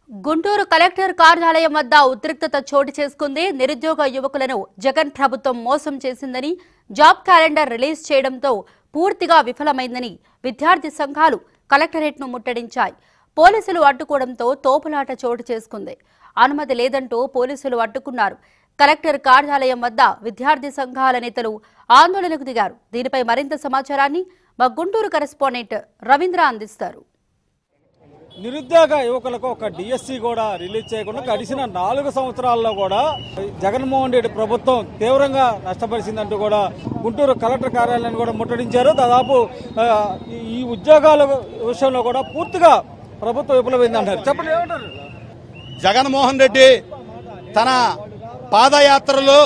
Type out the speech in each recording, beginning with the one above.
Guntur collector కార్యాలయం వద్ద ఉద్రిక్తత చోటు చేసుకుంది నిరుద్యోగ యువకులను జగన్ ప్రభుత్వం మోసం చేసిందని జాబ్ క్యాలెండర్ రిలీజ్ చేయడంతో పూర్తిగా విఫలమైందని విద్యార్థి సంఘాలు కలెక్టరేట్ను ముట్టడించాయి పోలీసులు అడ్డుకోవడంతో తోపులాట చోటు చేసుకుంది అనుమతి లేదంటూ పోలీసులు అడ్డుకున్నారు కలెక్టర్ కార్యాలయం వద్ద విద్యార్థి సంఘాల నేతలు ఆందోళనకు దిగారు దీనిపై మరింత సమాచారాన్ని మా గుంటూరు కరెస్పాండెంట్ రవీంద్ర అందిస్తారు నిరుద్యోగ యువకులకు ఒక డిఎస్సి కూడా రిలీజ్ చేయకుండా గడిచిన నాలుగు సంవత్సరాల్లో కూడా జగన్మోహన్ రెడ్డి ప్రభుత్వం తీవ్రంగా నష్టపరిచిందంటూ కూడా గుంటూరు కలెక్టర్ కార్యాలయాన్ని కూడా ముట్టడించారు దాదాపు ఆ, ఈ- ఈ ఉద్యోగాల విషయంలో కూడా పూర్తిగా ప్రభుత్వం విఫలమైందంటారు చెప్పండి ఏమంటారు జగన్మోహన్ రెడ్డి తన పాదయాత్రలో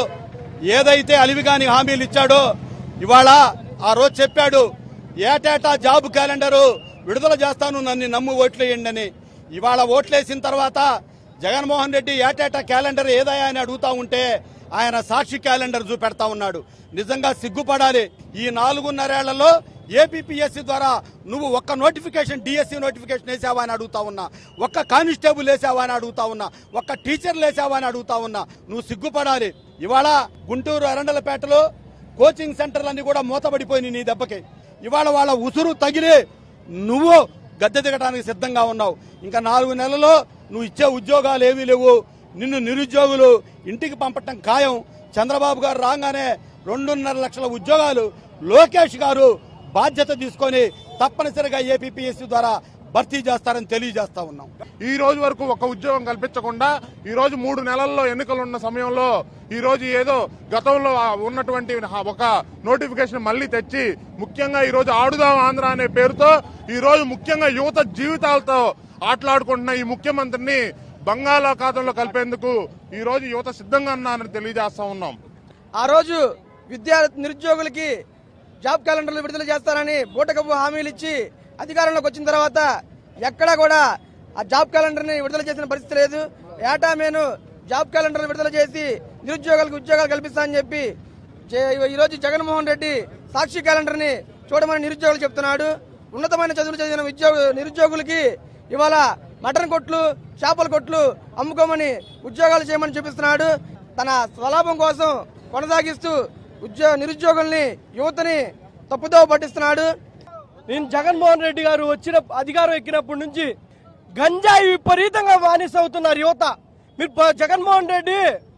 ఏదైతే అలివిగాని హామీలు ఇచ్చాడో ఇవాళ ఆ రోజు చెప్పాడు ఏటేటా జాబ్ క్యాలెండరు విడుదల చేస్తాను నన్ను నమ్ము ఓట్లేయండి అని ఇవాళ ఓట్లేసిన తర్వాత జగన్మోహన్ రెడ్డి ఏటేటా క్యాలెండర్ ఏదయ్యా అని అడుగుతా ఉంటే ఆయన సాక్షి క్యాలెండర్ చూపెడతా ఉన్నాడు నిజంగా సిగ్గుపడాలి ఈ నాలుగున్నరేళ్లలో ఏపీపీఎస్సీ ద్వారా నువ్వు ఒక్క నోటిఫికేషన్ డిఎస్సి నోటిఫికేషన్ వేసావా అని అడుగుతా ఉన్నా ఒక్క కానిస్టేబుల్ వేసావా అని అడుగుతా ఉన్నా ఒక్క టీచర్లు వేసావా అని అడుగుతా ఉన్నా నువ్వు సిగ్గుపడాలి ఇవాళ గుంటూరు అరండలపేటలో కోచింగ్ సెంటర్లన్నీ కూడా మూతబడిపోయినాయి నీ దెబ్బకి ఇవాళ వాళ్ళ ఉసురు తగిలి నువ్వు గద్దె దిగడానికి సిద్ధంగా ఉన్నావు ఇంకా నాలుగు నెలల్లో నువ్వు ఇచ్చే ఉద్యోగాలు ఏమీ లేవు నిన్ను నిరుద్యోగులు ఇంటికి పంపటం ఖాయం చంద్రబాబు గారు రాగానే రెండున్నర లక్షల ఉద్యోగాలు లోకేష్ గారు బాధ్యత తీసుకొని తప్పనిసరిగా ఏపీపీఎస్సీ ద్వారా భర్తీ చేస్తారని తెలియజేస్తా ఉన్నాం ఈ రోజు వరకు ఒక ఉద్యోగం కల్పించకుండా ఈ రోజు మూడు నెలల్లో ఎన్నికలు ఉన్న సమయంలో ఈ రోజు ఏదో గతంలో ఆ ఉన్నటువంటి ఒక నోటిఫికేషన్ మళ్ళీ తెచ్చి ముఖ్యంగా ఈ రోజు ఆడుదాం ఆంధ్ర అనే పేరుతో ఈ రోజు ముఖ్యంగా యువత జీవితాలతో ఆటలాడుకుంటున్న ఈ ముఖ్యమంత్రిని బంగాళాఖాతంలో కలిపేందుకు ఈ రోజు యువత సిద్ధంగా ఉన్నారని తెలియజేస్తా ఉన్నాం ఆ రోజు విద్యా నిరుద్యోగులకి జాబ్ క్యాలెండర్లు విడుదల చేస్తారని బూటకపు హామీలు ఇచ్చి అధికారంలోకి వచ్చిన తర్వాత ఎక్కడా కూడా ఆ జాబ్ క్యాలెండర్ని విడుదల చేసిన పరిస్థితి లేదు ఏటా మేను జాబ్ క్యాలెండర్ విడుదల చేసి నిరుద్యోగులకు ఉద్యోగాలు కల్పిస్తానని చెప్పి జే- ఈ రోజు జగన్మోహన్ రెడ్డి సాక్షి క్యాలెండర్ని చూడమని నిరుద్యోగులు చెప్తున్నాడు ఉన్నతమైన చదువులు చదివిన ఉద్యోగ నిరుద్యోగులకి ఇవాళ మటన్ కొట్లు చేపల కొట్లు అమ్ముకోమని ఉద్యోగాలు చేయమని చూపిస్తున్నాడు తన స్వలాభం కోసం కొనసాగిస్తూ ఉద్యోగ నిరుద్యోగుల్ని యువతని తప్పుదోవ పట్టిస్తున్నాడు నేను జగన్మోహన్ రెడ్డి గారు వచ్చిన అధికారం ఎక్కినప్పటి నుంచి గంజాయి విపరీతంగా బానిస అవుతున్నారు యువత మీరు ప- జగన్మోహన్ రెడ్డి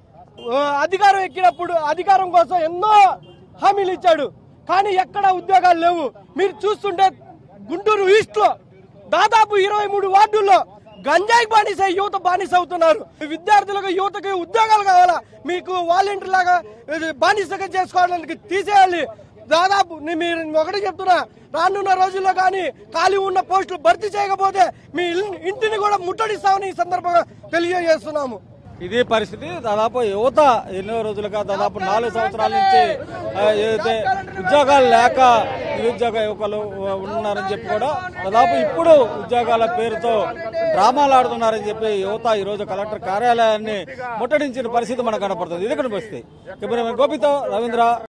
ఆ, అధికారం ఎక్కినప్పుడు అధికారం కోసం ఎన్నో హామీలు ఇచ్చాడు కానీ ఎక్కడ ఉద్యోగాలు లేవు మీరు చూస్తుంటే గుంటూరు ఈస్ట్ లో దాదాపు ఇరవై మూడు వార్డుల్లో గంజాయి బానిస యువత బానిస అవుతున్నారు విద్యార్థులకు యువతకి ఉద్యోగాలు కావాలా మీకు వాలంటీర్ లాగా ఇది బానిసగా చేసుకోవడానికి తీసేయాలి దాదాపు నే- మీరు ఒకటి చెప్తున్నా రానున్న రోజుల్లో కానీ ఖాళీ ఉన్న పోస్టులు భర్తీ చేయకపోతే మీ ఇల్- ఇంటిని కూడా ముట్టడిస్తామని ఈ సందర్భంగా తెలియజేస్తున్నాము ఇది పరిస్థితి దాదాపు యువత ఎన్నో రోజులుగా దాదాపు నాలుగు సంవత్సరాల నుంచి ఆ, ఏదైతే ఉద్యోగాలు లేక నిరుద్యోగ యువకులు ఉన్నారని చెప్పి కూడా దాదాపు ఇప్పుడు ఉద్యోగాల పేరుతో డ్రామాలు ఆడుతున్నారని చెప్పి యువత ఈ రోజు కలెక్టర్ కార్యాలయాన్ని ముట్టడించిన పరిస్థితి మనకు కనపడుతుంది ఇది కనిపిస్తుంది కెమెరామెన్ గోపితో రవీంద్ర